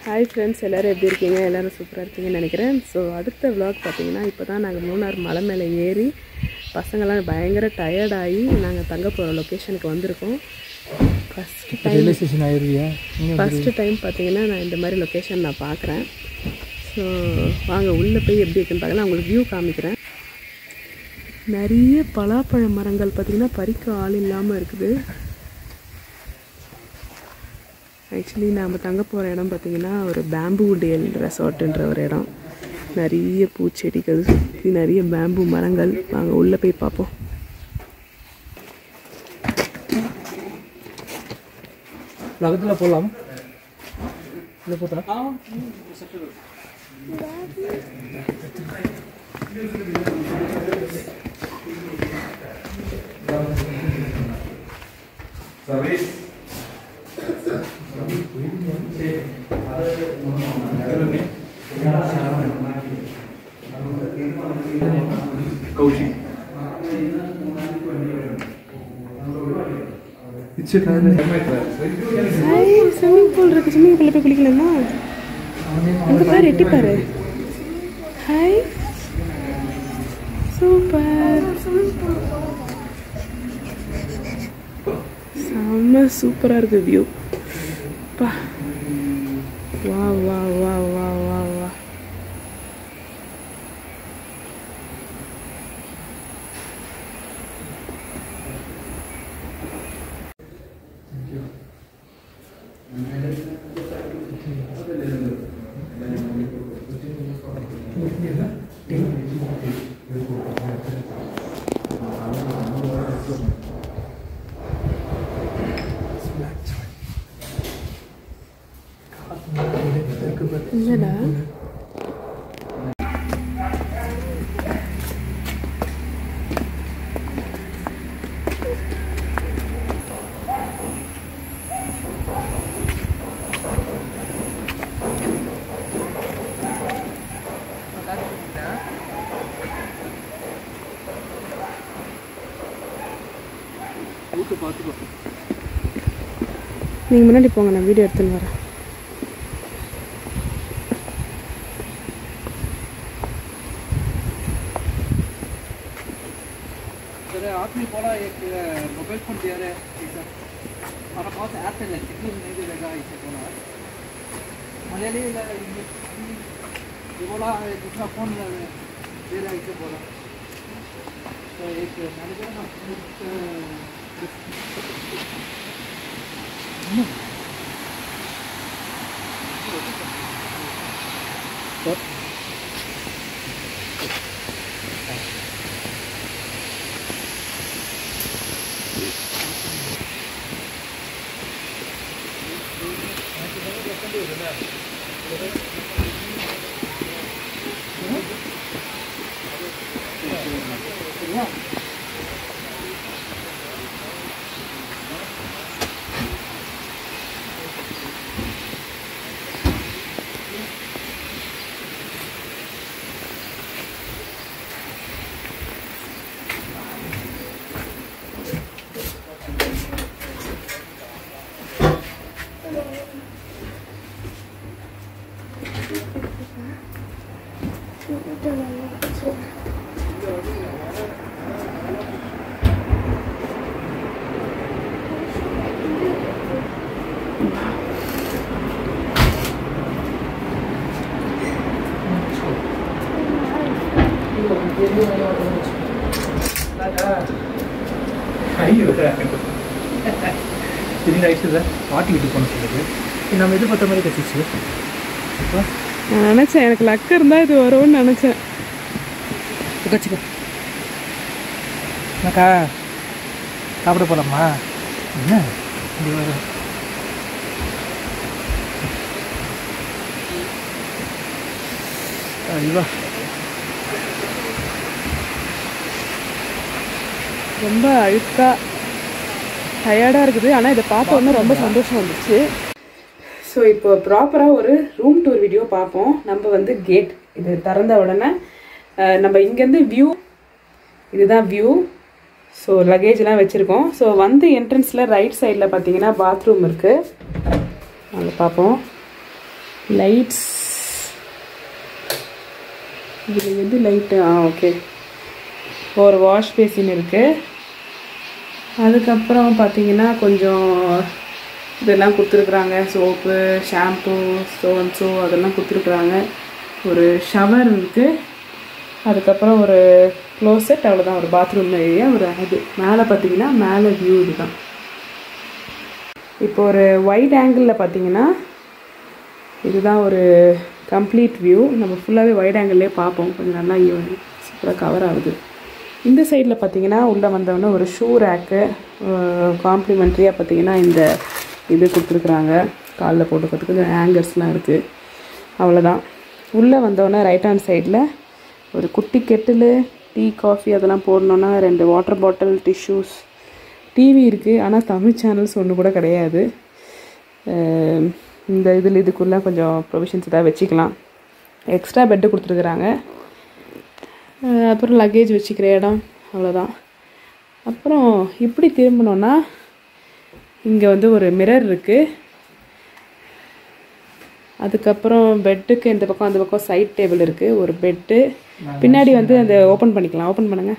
Hi friends எல்லோரும் எப்படி இருக்கீங்க எல்லோரும் சூப்பராக இருக்கீங்கன்னு நினைக்கிறேன் ஸோ அடுத்த vlog பார்த்தீங்கன்னா இப்போ தான் நாங்கள் மூணார் மலை மேலே ஏறி பசங்கள்லாம் பயங்கர டயர்டாகி நாங்கள் தங்க போகிற லொக்கேஷனுக்கு வந்திருக்கோம் ஃபஸ்ட்டு டைம் ரயில்வே ஸ்டேஷன் ஆயிருவியா ஃபஸ்ட்டு டைம் பார்த்தீங்கன்னா நான் இந்த மாதிரி லொக்கேஷன் நான் பார்க்குறேன் ஸோ வாங்க உள்ளே போய் எப்படி இருக்குன்னு பார்க்கலாம் உங்களுக்கு வியூ காமிக்கிறேன் நிறைய பலாப்பழ மரங்கள் பார்த்திங்கன்னா பறிக்க ஆள் இல்லாமல் இருக்குது ஆக்சுவலி நாம் தங்க போகிற இடம் பார்த்திங்கன்னா ஒரு பேம்பு டேல் ரெசார்ட்டுன்ற ஒரு இடம் நிறைய பூச்செடிகள் சுற்றி நிறைய பேம்பு மரங்கள் வாங்க உள்ளே போய் பார்ப்போம் பக்கத்தில் போகலாம் இல்லை போட்டா ஹாய் ஸ்விம்மிங் பூல் இருக்கு ஸ்விம்மிங் பூலில் போய் குளிக்கலாமா அங்கே பாரு எட்டி பாரு ஹாய் சூப்பர் செம்ம சூப்பராக இருக்கு வியூ பா வா வா வா வா வா வா இல்லைடா நீங்கள் முன்னாடி போங்க நான் வீடியோ எடுத்துன்னு வரேன் अरे आदमी बोला एक मोबाइल फोन दे रहे हैं हमारा पास एयरटेल है सिग्नल नहीं देगा इसे बोला मलयाली ये बोला दूसरा फोन दे रहा है इसे बोला तो एक मैनेजर ना திடீர்னு ஆயிடுச்சு சார் பாட்டி வீட்டுக்கு போன சொல்லுது இது நம்ம எதிர்பார்த்த மாதிரி கட்சிச்சு இப்போ நான் நினச்சேன் எனக்கு லக் இருந்தால் இது வரும்னு நினச்சேன் கட்சிக்கோ என்னக்கா சாப்பிட போகலாமா என்ன இங்க வர ஐயோ ரொம்ப அழுக்கா டயர்டாக இருக்குது ஆனால் இதை பார்த்த உடனே ரொம்ப சந்தோஷம் வந்துச்சு ஸோ இப்போ ப்ராப்பராக ஒரு ரூம் டூர் வீடியோ பார்ப்போம் நம்ம வந்து கேட் இது திறந்த உடனே அஹ், நம்ம இங்கேருந்து வியூ இதுதான் வியூ ஸோ லக்கேஜ்லாம் வச்சுருக்கோம் ஸோ வந்து என்ட்ரன்ஸில் ரைட் சைடில் பார்த்தீங்கன்னா பாத்ரூம் இருக்குது அங்கே பார்ப்போம் லைட்ஸ் இதில் எது லைட்டு ஆ ஓகே ஒரு வாஷ் பேசின் இருக்குது அதுக்கப்புறம் பார்த்தீங்கன்னா கொஞ்சம் இதெல்லாம் கொடுத்துருக்குறாங்க சோப்பு ஷாம்பு சோன்ஸோ அதெல்லாம் கொடுத்துருக்குறாங்க ஒரு ஷவர் இருக்குது அதுக்கப்புறம் ஒரு க்ளோசெட் அவ்வளோதான் ஒரு பாத்ரூம் ஏரியா ஒரு அது மேலே பார்த்தீங்கன்னா மேலே வியூ இதுதான் இப்போ ஒரு வைட் ஆங்கிளில் பார்த்தீங்கன்னா இதுதான் ஒரு கம்ப்ளீட் வியூ நம்ம ஃபுல்லாகவே வைட் ஆங்கிள்லேயே பார்ப்போம் கொஞ்சம் நல்லா சூப்பராக கவர் ஆகுது இந்த சைடில் பார்த்தீங்கன்னா உள்ளே வந்தவொடனே ஒரு ஷூ ரேக்கு காம்ப்ளிமெண்ட்ரியாக பார்த்தீங்கன்னா இந்த இது கொடுத்துருக்குறாங்க காலில் போட்டுக்கிறதுக்கு ஹேங்கர்ஸ்லாம் இருக்குது அவ்வளோதான் உள்ளே வந்தோடனே ரைட் ஹேண்ட் சைடில் ஒரு குட்டி கெட்டில் டீ காஃபி அதெல்லாம் போடணுன்னா ரெண்டு வாட்டர் பாட்டில் டிஷ்யூஸ் டிவி இருக்குது ஆனால் தமிழ் சேனல்ஸ் ஒன்று கூட கிடையாது அஹ் இந்த இதில் இதுக்குள்ளே கொஞ்சம் ப்ரொவிஷன்ஸ் ஏதாவது வச்சுக்கலாம் எக்ஸ்ட்ரா பெட்டு கொடுத்துருக்குறாங்க அஹ் அப்புறம் லக்கேஜ் வச்சுக்கிற இடம் அவ்வளோதான் அப்புறம் இப்படி திரும்பினோன்னா இங்கே வந்து ஒரு மிரர் இருக்குது அதுக்கப்புறம் பெட்டுக்கு இந்த பக்கம் அந்த பக்கம் சைட் டேபிள் இருக்குது ஒரு பெட்டு பின்னாடி வந்து அந்த ஓப்பன் பண்ணிக்கலாம் ஓப்பன் பண்ணுங்கள்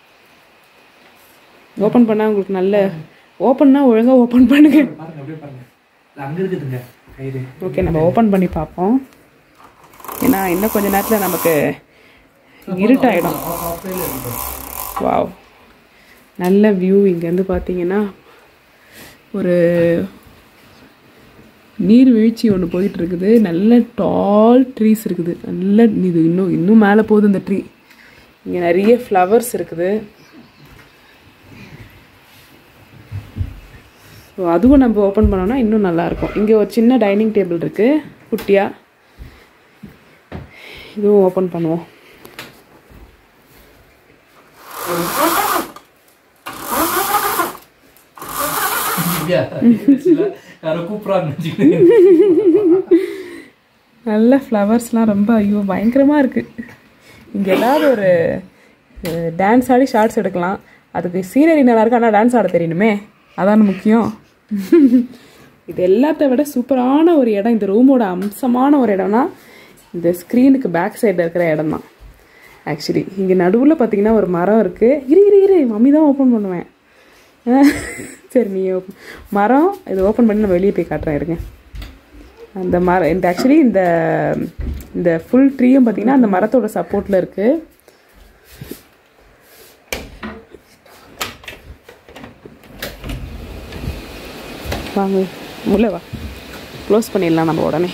ஓப்பன் பண்ணால் உங்களுக்கு நல்ல ஓப்பன்னா ஒழுங்காக ஓப்பன் பண்ணுங்க பாருங்க அப்படியே பாருங்க இது அங்க இருக்குதுங்க கயிறு ஓகே நம்ம ஓப்பன் பண்ணி பார்ப்போம் ஏன்னா இன்னும் கொஞ்ச நேரத்தில் நமக்கு இருட்டாயிடும் வாவ் நல்ல வியூ இங்கேருந்து பார்த்தீங்கன்னா ஒரு நீர்வீழ்ச்சி ஒன்று போயிட்டு இருக்குது நல்ல டால் ட்ரீஸ் இருக்குது நல்ல இது இன்னும் இன்னும் மேலே போகுது இந்த ட்ரீ இங்கே நிறைய ஃப்ளவர்ஸ் இருக்குது ஸோ அதுவும் நம்ம ஓப்பன் பண்ணோம்னா இன்னும் நல்லாயிருக்கும் இங்கே ஒரு சின்ன டைனிங் டேபிள் இருக்குது குட்டியாக இதுவும் ஓப்பன் பண்ணுவோம் யாரோ கூப்பிட்றாங்க வச்சுக்கோங்க நல்ல ஃப்ளவர்ஸ்லாம் ரொம்ப ஐயோ பயங்கரமாக இருக்குது இங்கே ஏதாவது ஒரு டான்ஸ் ஆடி ஷார்ட்ஸ் எடுக்கலாம் அதுக்கு சீனரி நல்லா இருக்கு ஆனால் டான்ஸ் ஆட தெரியணுமே அதான் முக்கியம் இது எல்லாத்த விட சூப்பரான ஒரு இடம் இந்த ரூமோட அம்சமான ஒரு இடம்னா இந்த ஸ்க்ரீனுக்கு பேக் சைடில் இருக்கிற இடம் தான் ஆக்சுவலி இங்கே நடுவில் பார்த்தீங்கன்னா ஒரு மரம் இருக்குது இரு இரு இரு மம்மி தான் ஓப்பன் பண்ணுவேன் சரி நீ open- மரம் இது ஓப்பன் பண்ணி நான் வெளியே போய் காட்டுறேன் இருங்க அந்த மரம் இந்த ஆக்சுவலி இந்த இந்த ஃபுல் ட்ரீயும் பார்த்தீங்கன்னா அந்த மரத்தோட சப்போர்ட்டில் இருக்குது வாங்க உள்ள வா க்ளோஸ் பண்ணிடலாம் நம்ம உடனே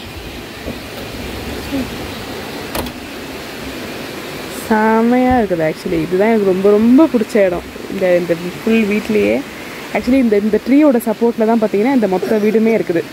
செமையாக இருக்குது ஆக்சுவலி இதுதான் எனக்கு ரொம்ப ரொம்ப பிடிச்ச இடம் இந்த இந்த ஃபுல் வீட்லேயே ஆக்சுவலி இந்த இந்த ட்ரீயோட சப்போர்ட்டில் தான் பார்த்தீங்கன்னா இந்த மொத்த வீடுமே இருக்குது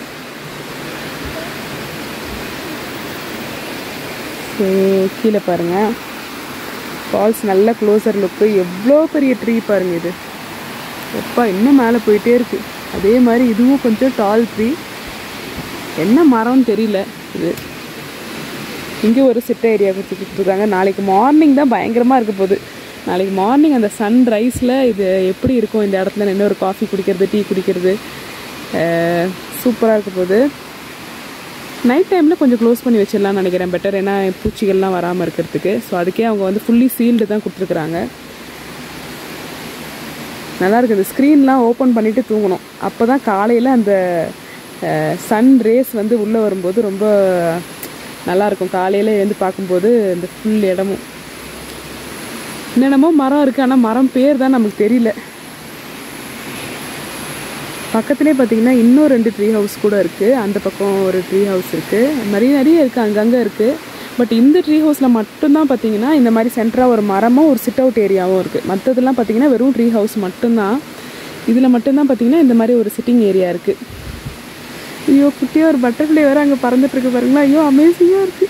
ஸோ கீழே பாருங்கள் ஃபால்ஸ் நல்ல க்ளோசர் லுக்கு எவ்வளோ பெரிய ட்ரீ பாருங்க இது எப்பா இன்னும் மேலே போயிட்டே இருக்கு அதே மாதிரி இதுவும் கொஞ்சம் டால் ட்ரீ என்ன மரம்னு தெரியல இது இங்கே ஒரு சிட்ட ஏரியா கொடுத்துருக்காங்க நாளைக்கு மார்னிங் தான் பயங்கரமாக இருக்க போகுது நாளைக்கு மார்னிங் அந்த சன் ரைஸில் இது எப்படி இருக்கும் இந்த இடத்துல நின்று ஒரு காஃபி குடிக்கிறது டீ குடிக்கிறது சூப்பராக இருக்க போகுது நைட் டைமில் கொஞ்சம் க்ளோஸ் பண்ணி வச்சிடலாம்னு நினைக்கிறேன் பெட்டர் ஏன்னா பூச்சிகள்லாம் வராமல் இருக்கிறதுக்கு ஸோ அதுக்கே அவங்க வந்து ஃபுல்லி சீல்டு தான் கொடுத்துருக்குறாங்க நல்லா இருக்குது இந்த ஸ்க்ரீன்லாம் ஓப்பன் பண்ணிவிட்டு தூங்கணும் அப்போ தான் காலையில் அந்த சன் ரேஸ் வந்து உள்ளே வரும்போது ரொம்ப நல்லாயிருக்கும் காலையில் எழுந்து பார்க்கும்போது இந்த ஃபுல் இடமும் என்னென்னமோ மரம் இருக்குது ஆனால் மரம் பேர் தான் நமக்கு தெரியல பக்கத்துலேயே பார்த்தீங்கன்னா இன்னும் ரெண்டு ட்ரீ ஹவுஸ் கூட இருக்குது அந்த பக்கம் ஒரு ட்ரீ ஹவுஸ் இருக்குது நிறைய நிறைய இருக்குது அங்கங்கே இருக்குது பட் இந்த ட்ரீ ஹவுஸில் மட்டும்தான் பார்த்தீங்கன்னா இந்த மாதிரி சென்டராக ஒரு மரமும் ஒரு சிட் அவுட் ஏரியாவும் இருக்குது மற்றதெல்லாம் பார்த்தீங்கன்னா வெறும் ட்ரீ ஹவுஸ் மட்டும்தான் இதில் மட்டும்தான் பார்த்தீங்கன்னா இந்த மாதிரி ஒரு சிட்டிங் ஏரியா இருக்குது ஐயோ குட்டியாக ஒரு பட்டர்ஃப்ளை வேறு அங்கே பறந்துட்டு இருக்கு பாருங்களா ஐயோ அமேசிங்காக இருக்குது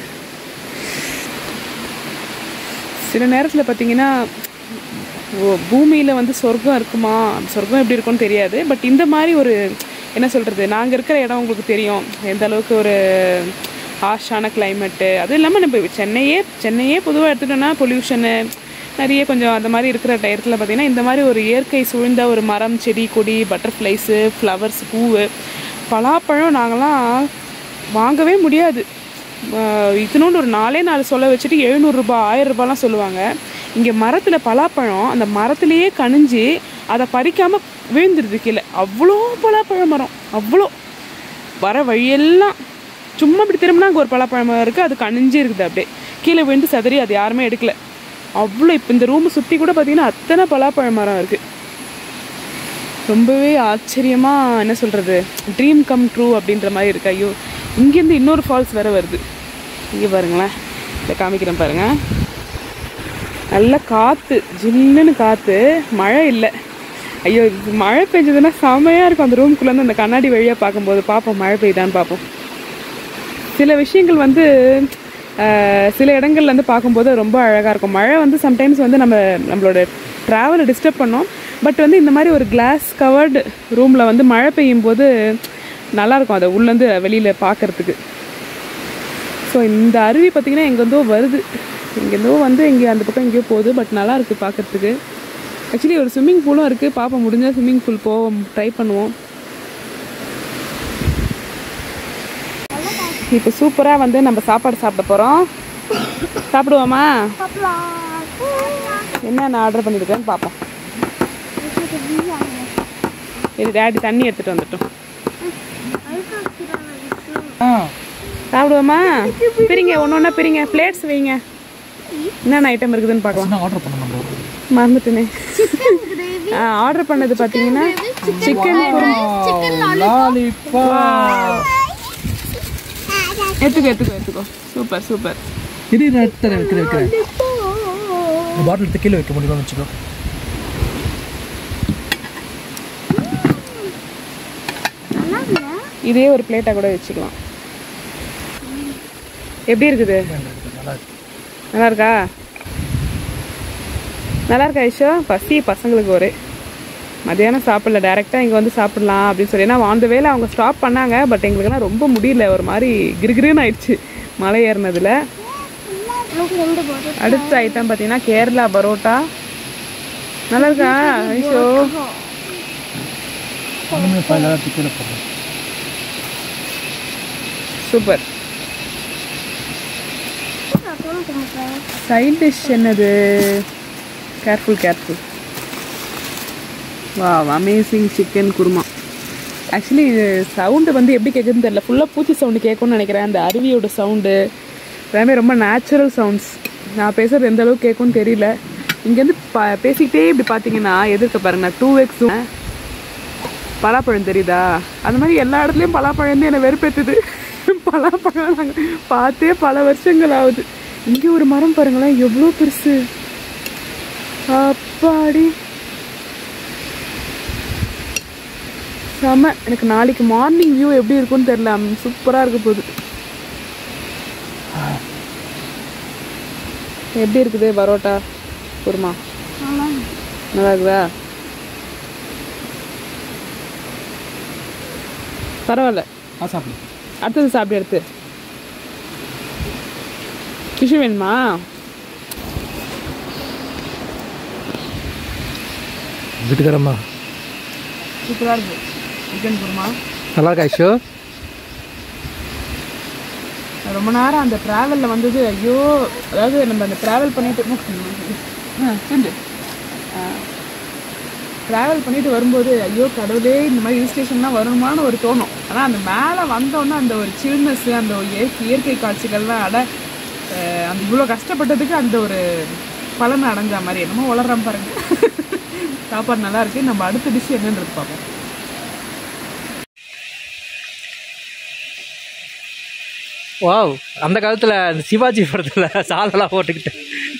சில நேரத்தில் பார்த்தீங்கன்னா பூமியில் வந்து சொர்க்கம் இருக்குமா சொர்க்கம் எப்படி இருக்கும்னு தெரியாது பட் இந்த மாதிரி ஒரு என்ன சொல்கிறது நாங்கள் இருக்கிற இடம் உங்களுக்கு தெரியும் எந்த அளவுக்கு ஒரு ஹார்ஷான கிளைமேட்டு அதுவும் இல்லாமல் நம்ம சென்னையே சென்னையே பொதுவாக எடுத்துட்டோம்னா பொல்யூஷனு நிறைய கொஞ்சம் அந்த மாதிரி இருக்கிற டயத்தில் பார்த்தீங்கன்னா இந்த மாதிரி ஒரு இயற்கை சூழ்ந்த ஒரு மரம் செடி கொடி பட்டர்ஃப்ளைஸு ஃப்ளவர்ஸ் பூவு பலாப்பழம் நாங்களாம் வாங்கவே முடியாது ஆஹ் இத்தினோண்டு ஒரு நாலே நாலு சொல்ல வச்சுட்டு எழுநூறுபா ஆயிரம் ரூபாய்லாம் சொல்லுவாங்க இங்கே மரத்தில் பலாப்பழம் அந்த மரத்துலேயே கனிஞ்சு அதை பறிக்காமல் விழுந்துருது கீழே அவ்வளோ பலாப்பழம் மரம் அவ்வளோ வர வழியெல்லாம் சும்மா இப்படி திரும்பினா அங்கே ஒரு பலாப்பழம் மரம் இருக்குது அது கனிஞ்சு இருக்குது அப்படியே கீழே விழுந்து சதறி அது யாருமே எடுக்கல அவ்வளோ இப்போ இந்த ரூமை சுற்றி கூட பார்த்தீங்கன்னா அத்தனை பலாப்பழ மரம் இருக்குது ரொம்பவே ஆச்சரியமாக என்ன சொல்கிறது ட்ரீம் கம் ட்ரூ அப்படின்ற மாதிரி இருக்கு ஐயோ இங்கேருந்து இன்னொரு ஃபால்ஸ் வேற வருது இங்கே பாருங்களேன் இதை காமிக்கிறேன் பாருங்கள் நல்ல காற்று ஜில்லுன்னு காற்று மழை இல்லை ஐயோ இது மழை பெஞ்சதுன்னா செமையாக இருக்கும் அந்த ரூம்குள்ளேருந்து அந்த கண்ணாடி வழியாக பார்க்கும்போது பார்ப்போம் மழை பெய்யுதான்னு பார்ப்போம் சில விஷயங்கள் வந்து அஹ், சில இடங்கள்ல இருந்து பார்க்கும்போது ரொம்ப அழகாக இருக்கும் மழை வந்து சம்டைம்ஸ் வந்து நம்ம நம்மளோட ட்ராவலை டிஸ்டர்ப் பண்ணோம் பட் வந்து இந்த மாதிரி ஒரு கிளாஸ் கவர்டு ரூமில் வந்து மழை பெய்யும் போது நல்லாயிருக்கும் அதை உள்ளேருந்து வெளியில் பார்க்கறதுக்கு ஸோ இந்த அருவி பார்த்திங்கன்னா எங்கேருந்தோ வருது எங்கேருந்தோ வந்து இங்கே அந்த பக்கம் எங்கேயோ போகுது பட் நல்லா இருக்குது பார்க்கறதுக்கு ஆக்சுவலி ஒரு ஸ்விம்மிங் பூலும் இருக்குது பார்ப்போம் முடிஞ்சால் ஸ்விம்மிங் பூல் போவோம் ட்ரை பண்ணுவோம் இப்போ சூப்பராக வந்து நம்ம சாப்பாடு சாப்பிட போகிறோம் சாப்பிடுவோமா என்னென்ன ஆர்டர் பண்ணியிருக்கேன்னு பார்ப்போம் இது டேடி தண்ணி எடுத்துகிட்டு வந்துட்டோம் ஆ சாப்பிடுவோமா பிரிங்க ஒன்று ஒன்றா பிரிங்க பிளேட்ஸ் வைங்க என்னென்ன ஐட்டம் இருக்குதுன்னு பார்க்கலாம் என்ன ஆர்டர் பண்ண நம்ம மறந்துட்டேனே ஆர்டர் பண்ணது பார்த்தீங்கன்னா சிக்கன் லாலிபாப் எடுத்துக்கோ எடுத்துக்கோ எடுத்துக்கோ சூப்பர் சூப்பர் இது நான் எடுத்து தரேன் வைக்கிறேன் வைக்கிறேன் இந்த பாட்டில் எடுத்து கீழே வைக்க முடியுமா வச்சுக்கோ இதே ஒரு பிளேட்டாக கூட வச்சுக்கலாம் எப்படி இருக்குது நல்லா இருக்கு நல்லா இருக்கா நல்லா இருக்கா ஐஷோ பசி பசங்களுக்கு ஒரு மதியானம் சாப்பிடல டேரெக்டாக இங்கே வந்து சாப்பிடலாம் அப்படின்னு சொல்லி ஏன்னா அந்த வேலை அவங்க ஸ்டாப் பண்ணாங்க பட் எங்களுக்கெல்லாம் ரொம்ப முடியல ஒரு மாதிரி கிருகிருன்னு ஆயிடுச்சு மலை ஏறினதுல அடுத்த ஐட்டம் பார்த்தீங்கன்னா கேரளா பரோட்டா நல்லா இருக்கா ஐஷோ ஒன்றுமே ஃபைல் எடுத்து கீழே போடுறேன் சூப்பர் சைட் டிஷ் என்னது கேர்ஃபுல் கேர்ஃபுல் வா அமேசிங் சிக்கன் குருமா ஆக்சுவலி இது சவுண்டு வந்து எப்படி கேட்குதுன்னு தெரியல ஃபுல்லாக பூச்சி சவுண்டு கேட்கும்னு நினைக்கிறேன் அந்த அருவியோட சவுண்டு எல்லாமே ரொம்ப நேச்சுரல் சவுண்ட்ஸ் நான் பேசுறது எந்த அளவுக்கு கேட்கும்னு தெரியல இங்கேருந்து ப பேசிக்கிட்டே இப்படி பார்த்தீங்கன்னா எதிர்க்க பாருங்க டூ எக்ஸ் பலாப்பழம் தெரியுதா அந்த மாதிரி எல்லா இடத்துலையும் பலாப்பழம் வந்து என்னை வெறுப்பேத்துது பலாப்பழம் நாங்கள் பார்த்தே பல வருஷங்கள் ஆகுது இங்கே ஒரு மரம் பாருங்களேன் எவ்வளோ பெருசு அப்பாடி செம எனக்கு நாளைக்கு மார்னிங் வியூ எப்படி இருக்கும்னு தெரியல சூப்பராக இருக்க போகுது எப்படி இருக்குது பரோட்டா குருமா நல்லா இருக்குதா பரவாயில்ல ஆ சாப்பிடு அடுத்தது சாப்பிடு எடுத்து டிஷ்யூ வேணுமா வீட்டுக்காரம்மா சூப்பராக இருக்கு சிக்கன் குருமா நல்லா இருக்கா ஐஷோ ரொம்ப நேரம் அந்த ட்ராவலில் வந்தது ஐயோ அதாவது நம்ம அந்த ட்ராவல் பண்ணிட்டு சொல்லு ட்ராவல் பண்ணிட்டு வரும்போது ஐயோ கடவுளே இந்த மாதிரி ஹில் ஸ்டேஷன்லாம் வருமான்னு ஒரு தோணும் ஆனால் அந்த மேலே வந்தோன்னே அந்த ஒரு சில்னஸ் அந்த ஒரு இயற்கை இயற்கை காட்சிகள்லாம் அட அஹ், அந்த இவ்வளோ கஷ்டப்பட்டதுக்கு அந்த ஒரு பலன் அடைஞ்ச மாதிரி என்னமோ வளர்றான் பாருங்க சாப்பாடு நல்லா இருக்கு நம்ம அடுத்த டிஷ் என்னன்றது பார்ப்போம் வாவ் அந்த காலத்தில் அந்த சிவாஜி படத்தில் சாலெல்லாம் போட்டுக்கிட்டு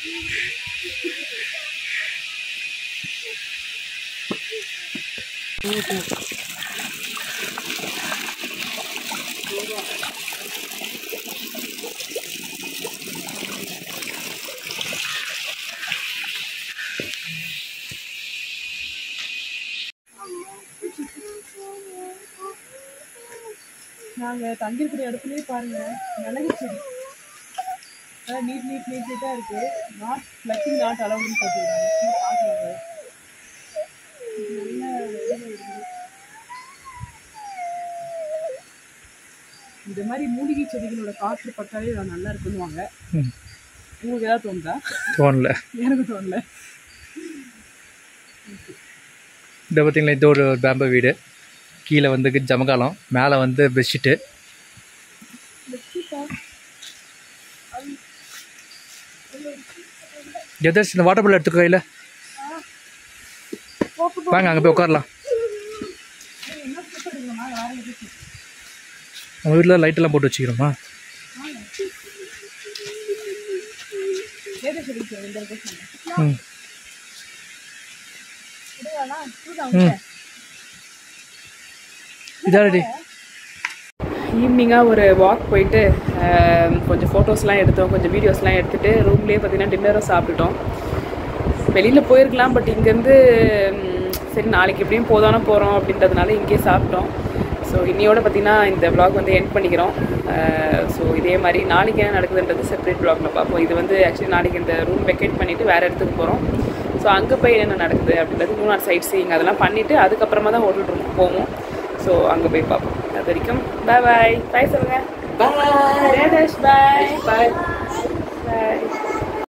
நாங்கள் தங்கியிருக்கிற இடத்துலயே பாருங்க மிளகு செடி அதான் நீட் நீட் நீட் நீட்டாக இருக்கு நாட் பிளக்கிங் நாட் அலவுடுன்னு போட்டுருக்காங்க சும்மா பார்க்கலாங்க நல்ல வெளியில இருக்குது. இந்த மாதிரி மூலிகை செடிகளோட காற்று பட்டாலே நான் நல்லா இருக்குன்னுவாங்க ம். உங்களுக்கு ஏதாவது தோணுதா தோணல எனக்கு தோணல இந்த பார்த்தீங்களா இது ஒரு பேம்போ வீடு கீழே வந்து ஜமகாலம் மேலே வந்து பெட்ஷீட்டு எதாச்சும் இந்த வாட்டர் பாட்டில் எடுத்துக்கோ கையில் வாங்க அங்கே போய் உட்காரலாம் நம்ம வீட்டில் லைட்டெல்லாம் போட்டு வச்சுக்கிறோமா ம் ம் இதாடி ஈவினிங்காக ஒரு வாக் போயிட்டு ஆஹ், கொஞ்சம் ஃபோட்டோஸ்லாம் எடுத்தோம் கொஞ்சம் வீடியோஸ்லாம் எடுத்துகிட்டு ரூம்லேயே பார்த்தீங்கன்னா டின்னரும் சாப்பிட்டுட்டோம் வெளியில் போயிருக்கலாம் பட் இங்கேருந்து ம், சரி நாளைக்கு எப்படியும் போதானே போகிறோம் அப்படின்றதுனால இங்கேயே சாப்பிட்டோம் ஸோ இன்னையோட பார்த்தீங்கன்னா இந்த vlog வந்து எண்ட் பண்ணிக்கிறோம் ஸோ இதே மாதிரி நாளைக்கு என்ன நடக்குதுன்றது செப்பரேட் vlogல பார்ப்போம் இது வந்து ஆக்சுவலி நாளைக்கு இந்த ரூம் வெக்கேட் பண்ணிவிட்டு வேறு இடத்துக்கு போகிறோம் ஸோ அங்கே போய் என்ன நடக்குது அப்படின்றது மூணார் சைட் சீயிங் அதெல்லாம் பண்ணிவிட்டு அதுக்கப்புறமா தான் ஹோட்டல் ரூமுக்கு போவோம் ஸோ அங்கே போய் பார்ப்போம் அது வரைக்கும் பாய் பாய் பாய் சொல்லுங்கள் பாய் பாய் பாய் பாய்